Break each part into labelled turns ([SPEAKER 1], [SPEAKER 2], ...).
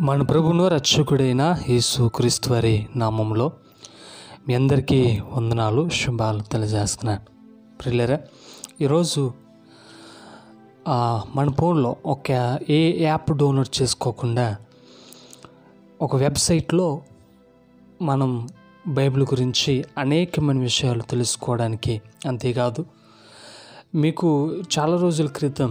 [SPEAKER 1] మన ప్రభును రక్షకుడైన యేసు క్రీస్తు వారి నామంలో మీ అందరికీ వందనాలు శుభాలు తెలియజేస్తున్నాను ప్రిల్లరా ఈరోజు ఆ, మన ఫోన్లో ఒక ఏ యాప్ డౌన్లోడ్ చేసుకోకుండా ఒక వెబ్సైట్లో మనం బైబిల్ గురించి అనేకమైన విషయాలు తెలుసుకోవడానికి అంతేకాదు మీకు చాలా రోజుల క్రితం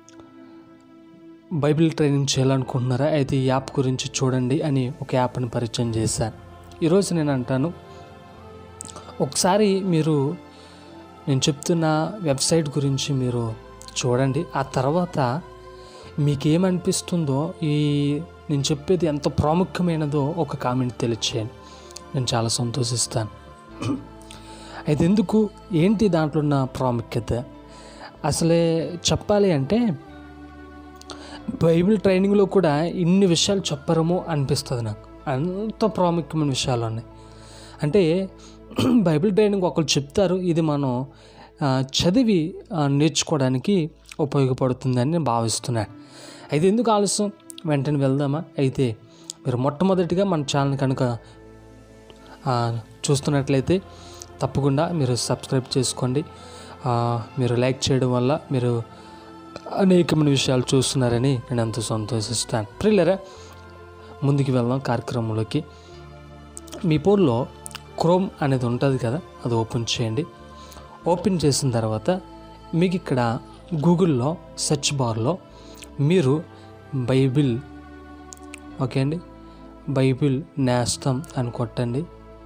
[SPEAKER 1] బైబిల్ ట్రైనింగ్ చేయాలనుకుంటున్నారా అయితే ఈ యాప్ గురించి చూడండి అని ఒక యాప్ని పరిచయం చేశాను ఈరోజు నేను అంటాను ఒకసారి మీరు నేను చెప్తున్న వెబ్సైట్ గురించి మీరు చూడండి ఆ తర్వాత మీకేమనిపిస్తుందో ఈ నేను చెప్పేది ఎంత ప్రాముఖ్యమైనదో ఒక కామెంట్ తెలియచేయండి నేను చాలా సంతోషిస్తాను అయితే ఎందుకు ఏంటి దాంట్లో ఉన్న ప్రాముఖ్యత అసలే చెప్పాలి అంటే బైబిల్ ట్రైనింగ్లో కూడా ఇన్ని విషయాలు చెప్పరమో అనిపిస్తుంది నాకు అంత ప్రాముఖ్యమైన విషయాలు ఉన్నాయి అంటే బైబిల్ ట్రైనింగ్ ఒకరు చెప్తారు ఇది మనం ఆ, చదివి ఆ, నేర్చుకోవడానికి ఉపయోగపడుతుందని నేను భావిస్తున్నాను అయితే ఎందుకు ఆలస్యం వెంటనే వెళ్దామా అయితే మీరు మొట్టమొదటిగా మన ఛానల్ కనుక ఆ, చూస్తున్నట్లయితే తప్పకుండా మీరు సబ్స్క్రైబ్ చేసుకోండి ఆ, మీరు లైక్ చేయడం వల్ల మీరు అనేకమైన విషయాలు చూస్తున్నారని నేను ఎంతో సంతోషిస్తాను ప్రిల్లరా ముందుకు వెళ్దాం కార్యక్రమంలోకి మీ ఫోన్లో క్రోమ్ అనేది ఉంటుంది కదా అది ఓపెన్ చేయండి ఓపెన్ చేసిన తర్వాత మీకు ఇక్కడ గూగుల్లో సెర్చ్ బార్లో మీరు బైబిల్ ఓకే అండి బైబిల్ నేస్తం అని కొట్టండి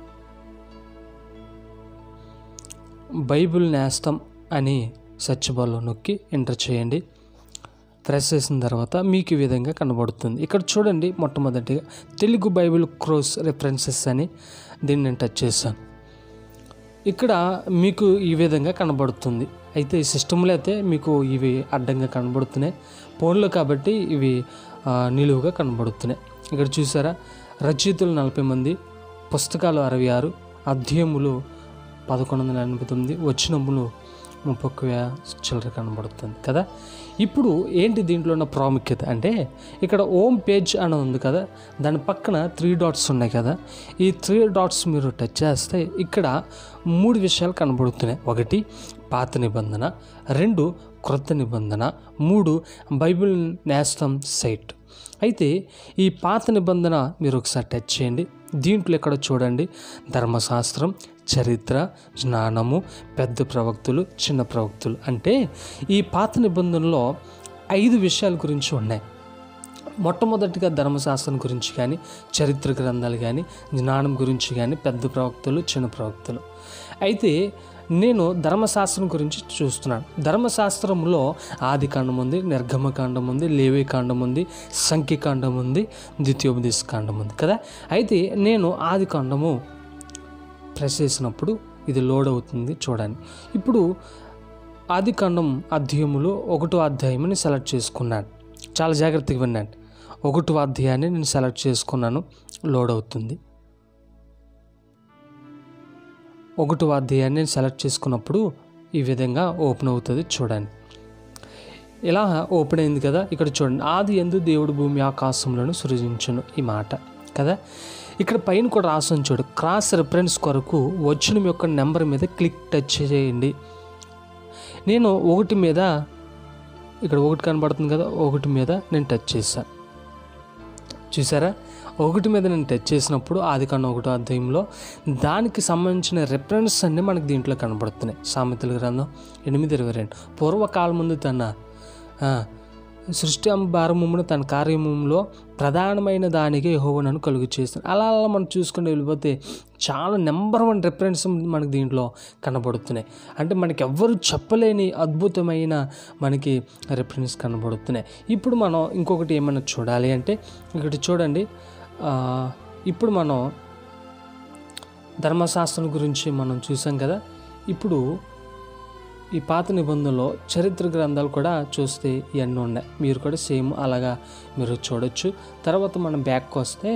[SPEAKER 1] బైబిల్ నేస్తం అని సెర్చ్ బార్లో నొక్కి ఎంటర్ చేయండి ప్రెస్ చేసిన తర్వాత మీకు ఈ విధంగా కనబడుతుంది ఇక్కడ చూడండి మొట్టమొదటిగా తెలుగు బైబిల్ క్రోస్ రెఫరెన్సెస్ అని దీన్ని నేను టచ్ చేశాను ఇక్కడ మీకు ఈ విధంగా కనబడుతుంది అయితే ఈ సిస్టంలో అయితే మీకు ఇవి అడ్డంగా కనబడుతున్నాయి ఫోన్లో కాబట్టి ఇవి ఆ, నిలువుగా కనబడుతున్నాయి ఇక్కడ చూసారా రచయితలు నలభై మంది పుస్తకాలు అరవై ఆరు అధ్యయములు పదకొండు వందల ఎనభై తొమ్మిది వచ్చినములు ముప్పై ఒక్క వే- చిల్లర కనబడుతుంది కదా ఇప్పుడు ఏంటి దీంట్లో ఉన్న ప్రాముఖ్యత అంటే ఇక్కడ హోమ్ పేజ్ అని ఉంది కదా దాని పక్కన త్రీ డాట్స్ ఉన్నాయి కదా ఈ త్రీ డాట్స్ మీరు టచ్ చేస్తే ఇక్కడ మూడు విషయాలు కనబడుతున్నాయి ఒకటి పాత నిబంధన రెండు క్రొత్త నిబంధన మూడు బైబిల్ నేస్తం సైట్ అయితే ఈ పాత నిబంధన మీరు ఒకసారి టచ్ చేయండి దీంట్లో ఇక్కడ చూడండి ధర్మశాస్త్రం చరిత్ర జ్ఞానము పెద్ద ప్రవక్తులు చిన్న ప్రవక్తులు అంటే ఈ పాత నిబంధనలో ఐదు విషయాల గురించి ఉన్నాయి మొట్టమొదటిగా ధర్మశాస్త్రం గురించి కానీ చరిత్ర గ్రంథాలు కానీ జ్ఞానం గురించి కానీ పెద్ద ప్రవక్తలు చిన్న ప్రవక్తలు అయితే నేను ధర్మశాస్త్రం గురించి చూస్తున్నాను ధర్మశాస్త్రంలో ఆది కాండం ఉంది నిర్గమకాండం ఉంది లేవి కాండం ఉంది సంఖ్యకాండం ఉంది ద్వితీయోపదేశ కాండం ఉంది కదా అయితే నేను ఆది కాండము ప్రెస్ చేసినప్పుడు ఇది లోడ్ అవుతుంది చూడండి ఇప్పుడు ఆది కాండం అధ్యాయములో ఒకటో అధ్యాయమని సెలెక్ట్ చేసుకున్నాను చాలా జాగ్రత్తగా విన్నాను ఒకటో అధ్యాయాన్ని నేను సెలెక్ట్ చేసుకున్నాను లోడ్ అవుతుంది ఒకటో అధ్యాయాన్ని నేను సెలెక్ట్ చేసుకున్నప్పుడు ఈ విధంగా ఓపెన్ అవుతుంది చూడండి ఇలా ఓపెన్ అయింది కదా ఇక్కడ చూడండి ఆది ఎందు దేవుడు భూమి ఆకాశంలోను సృజించును ఈ మాట కదా ఇక్కడ పైన కూడా రాసిన చూడు క్రాస్ రిఫరెన్స్ కొరకు వచ్చిన యొక్క నెంబర్ మీద క్లిక్ టచ్ చేయండి నేను ఒకటి మీద ఇక్కడ ఒకటి కనబడుతుంది కదా ఒకటి మీద నేను టచ్ చేశాను చూసారా ఒకటి మీద నేను టచ్ చేసినప్పుడు ఆది కన్నా ఒకటో అధ్యాయంలో దానికి సంబంధించిన రెఫరెన్స్ అన్నీ మనకి దీంట్లో కనబడుతున్నాయి సామెతల గ్రంథం ఎనిమిది ఇరవై రెండు పూర్వకాలం ముందు తన ఆ, సృష్టి భారమును తన కార్యములో ప్రధానమైన దానికి యెహోవాను కలుగు చేస్తాను అలా అలా మనం చూసుకుంటూ వెళ్ళిపోతే చాలా నెంబర్ వన్ రెఫరెన్స్ మనకి దీంట్లో కనబడుతున్నాయి అంటే మనకి ఎవ్వరు చెప్పలేని అద్భుతమైన మనకి రెఫరెన్స్ కనబడుతున్నాయి ఇప్పుడు మనం ఇంకొకటి ఏమైనా చూడాలి అంటే ఇక్కడ చూడండి ఆ, ఇప్పుడు మనం ధర్మశాస్త్రం గురించి మనం చూసాం కదా ఇప్పుడు ఈ పాత నిబంధనలో చరిత్ర గ్రంథాలు కూడా చూస్తే ఇవన్నీ ఉన్నాయి మీరు కూడా సేమ్ అలాగా మీరు చూడొచ్చు తర్వాత మనం బ్యాక్కి వస్తే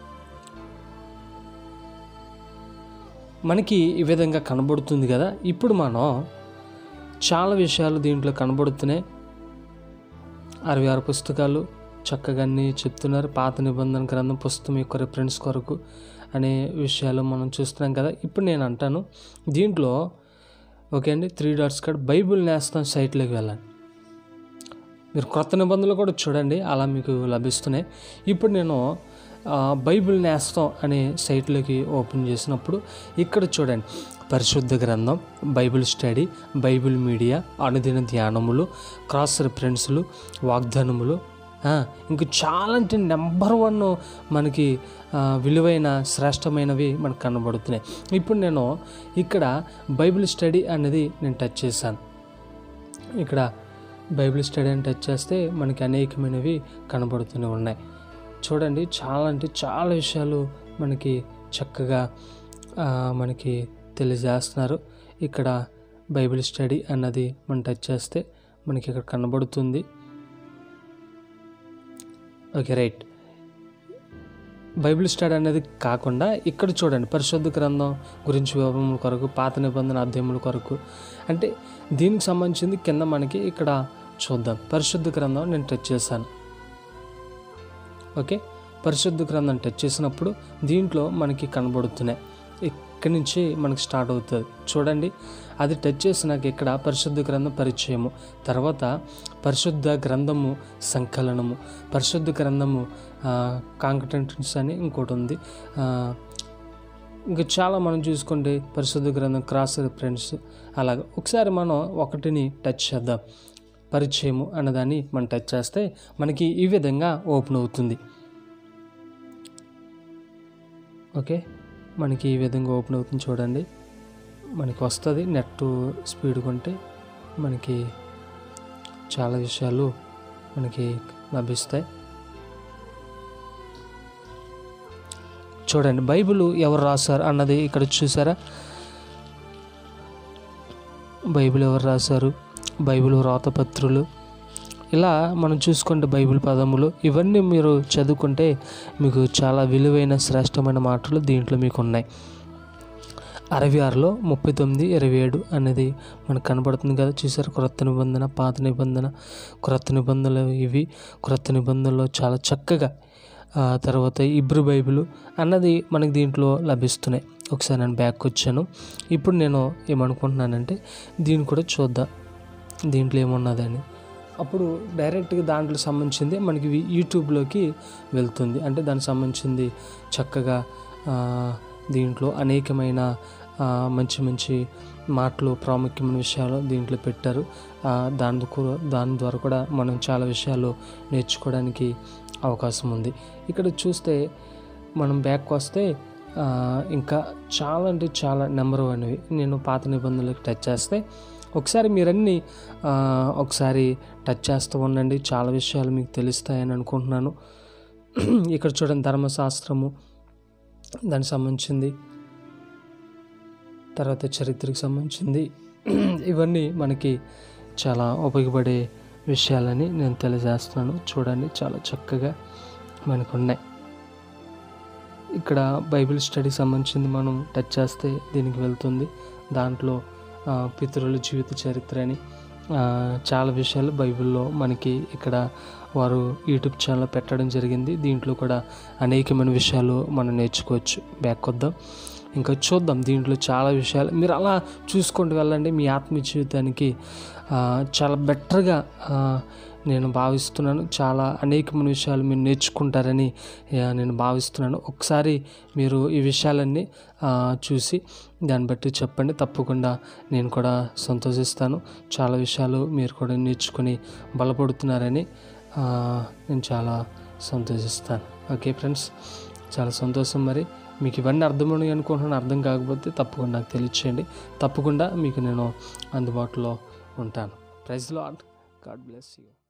[SPEAKER 1] మనకి ఈ విధంగా కనబడుతుంది కదా ఇప్పుడు మనం చాలా విషయాలు దీంట్లో కనబడుతున్నాయి అరవై ఆరు పుస్తకాలు చక్కగా అన్నీ చెప్తున్నారు పాత నిబంధన గ్రంథం పుస్తకం యొక్క రిఫరెన్స్ కొరకు అనే విషయాలు మనం చూస్తున్నాం కదా ఇప్పుడు నేను అంటాను దీంట్లో ఓకే అండి త్రీ డాట్స్ కాడ బైబిల్ నేస్తాం సైట్లోకి వెళ్ళండి మీరు క్రొత్త నిబంధనలు కూడా చూడండి అలా మీకు లభిస్తున్నాయి ఇప్పుడు నేను ఆ, బైబిల్ నేస్తం అనే సైట్లోకి ఓపెన్ చేసినప్పుడు ఇక్కడ చూడండి పరిశుద్ధ గ్రంథం బైబిల్ స్టడీ బైబిల్ మీడియా అనుదిన ధ్యానములు క్రాస్ రిఫరెన్స్లు వాగ్దానములు ఆ, ఇంక చాలా అంటే నెంబర్ వన్ మనకి ఆ, విలువైన శ్రేష్టమైనవి మనకు కనబడుతున్నాయి ఇప్పుడు నేను ఇక్కడ బైబిల్ స్టడీ అనేది నేను టచ్ చేశాను ఇక్కడ బైబిల్ స్టడీ అని టచ్ చేస్తే మనకి అనేకమైనవి కనబడుతూనే ఉన్నాయి చూడండి చాలా అంటే చాలా విషయాలు మనకి చక్కగా ఆ, మనకి తెలియజేస్తున్నారు ఇక్కడ బైబిల్ స్టడీ అన్నది మనం టచ్ చేస్తే మనకి ఇక్కడ కనబడుతుంది ఓకే రైట్ బైబిల్ స్టడీ అనేది కాకుండా ఇక్కడ చూడండి పరిశుద్ధ గ్రంథం గురించి వివరముల కొరకు పాత నిబంధన అధ్యయముల కొరకు అంటే దీనికి సంబంధించింది కింద మనకి ఇక్కడ చూద్దాం పరిశుద్ధ గ్రంథం నేను టచ్ చేశాను ఓకే పరిశుద్ధ గ్రంథం టచ్ చేసినప్పుడు దీంట్లో మనకి కనబడుతున్నాయి ఇక్కడి నుంచి మనకి స్టార్ట్ అవుతుంది చూడండి అది టచ్ చేసినాక ఇక్కడ పరిశుద్ధ గ్రంథం పరిచయము తర్వాత పరిశుద్ధ గ్రంథము సంకలనము పరిశుద్ధ గ్రంథము కాంకటెంట్స్ అని ఇంకోటి ఉంది ఆ, ఇంకా చాలా మనం చూసుకుంటే పరిశుద్ధ గ్రంథం క్రాస్ రిఫరెన్స్ అలాగ ఒకసారి మనం ఒకటిని టచ్ చేద్దాం పరిచయము అన్నదాన్ని మనం టచ్ చేస్తే మనకి ఈ విధంగా ఓపెన్ అవుతుంది ఓకే మనకి ఈ విధంగా ఓపెన్ అవుతుంది చూడండి మనకి వస్తుంది నెట్ స్పీడ్ కొంటే మనకి చాలా విషయాలు మనకి లభిస్తాయి చూడండి బైబిల్ ఎవరు రాశారు అన్నది ఇక్కడ చూసారా బైబిల్ ఎవరు రాశారు బైబిల్ వ్రాతపత్రులు ఇలా మనం చూసుకుంటే బైబిల్ పదములు ఇవన్నీ మీరు చదువుకుంటే మీకు చాలా విలువైన శ్రేష్టమైన మాటలు దీంట్లో మీకు ఉన్నాయి అరవై ఆరులో ముప్పై తొమ్మిది ఇరవై ఏడు అనేది మనకు కనబడుతుంది కదా చూసారు క్రొత్త నిబంధన పాత నిబంధన క్రొత్త నిబంధనలు ఇవి క్రొత్త నిబంధనలో చాలా చక్కగా ఆ తర్వాత ఇబ్రు బైబిల్ అన్నది మనకి దీంట్లో లభిస్తున్నాయి ఒకసారి నేను బ్యాక్ వచ్చాను ఇప్పుడు నేను ఏమనుకుంటున్నానంటే దీన్ని కూడా చూద్దాం దీంట్లో ఏమున్నదని అప్పుడు డైరెక్ట్గా దాంట్లో సంబంధించింది మనకి ఇవి యూట్యూబ్లోకి వెళ్తుంది అంటే దానికి సంబంధించింది చక్కగా ఆ, దీంట్లో అనేకమైన ఆ, మంచి మంచి మాటలు ప్రాముఖ్యమైన విషయాలు దీంట్లో పెట్టారు ఆ, దాని కూ- దాని ద్వారా కూడా మనం చాలా విషయాలు నేర్చుకోవడానికి అవకాశం ఉంది ఇక్కడ చూస్తే మనం బ్యాక్ వస్తే ఆ, ఇంకా చాలా అంటే చాలా నెంబర్ అనేవి నేను పాత నిబంధనలకు టచ్ చేస్తే ఒకసారి మీరన్నీ ఆ, ఒకసారి టచ్ చేస్తూ ఉండండి చాలా విషయాలు మీకు తెలుస్తాయని అనుకుంటున్నాను ఇక్కడ చూడండి ధర్మశాస్త్రము దానికి సంబంధించింది తర్వాత చరిత్రకు సంబంధించింది ఇవన్నీ మనకి చాలా ఉపయోగపడే విషయాలని నేను తెలియజేస్తున్నాను చూడండి చాలా చక్కగా మనకు ఉన్నాయి ఇక్కడ బైబిల్ స్టడీ సంబంధించింది మనం టచ్ చేస్తే దీనికి వెళ్తుంది దాంట్లో ఆ, పితరుల జీవిత చరిత్ర అని ఆ, చాలా విషయాలు బైబిల్లో మనకి ఇక్కడ వారు యూట్యూబ్ ఛానల్ పెట్టడం జరిగింది దీంట్లో కూడా అనేకమైన విషయాలు మనం నేర్చుకోవచ్చు బ్యాక్ వద్దాం ఇంకా చూద్దాం దీంట్లో చాలా విషయాలు మీరు అలా చూసుకుంటూ వెళ్ళండి మీ ఆత్మీయ జీవితానికి ఆ, చాలా బెటర్గా ఆ, నేను భావిస్తున్నాను చాలా అనేకమైన విషయాలు మీరు నేర్చుకుంటారని ఆ, నేను భావిస్తున్నాను ఒకసారి మీరు ఈ విషయాలన్నీ ఆ, చూసి దాన్ని బట్టి చెప్పండి తప్పకుండా నేను కూడా సంతోషిస్తాను చాలా విషయాలు మీరు కూడా నేర్చుకొని బలపడుతున్నారని ఆ, నేను చాలా సంతోషిస్తాను ఓకే ఫ్రెండ్స్ చాలా సంతోషం మరి మీకు ఇవన్నీ అర్థమని అనుకుంటున్నాను అర్థం కాకపోతే తప్పకుండా నాకు తెలియచేయండి తప్పకుండా మీకు నేను అందుబాటులో ఉంటాను praise Lord God bless you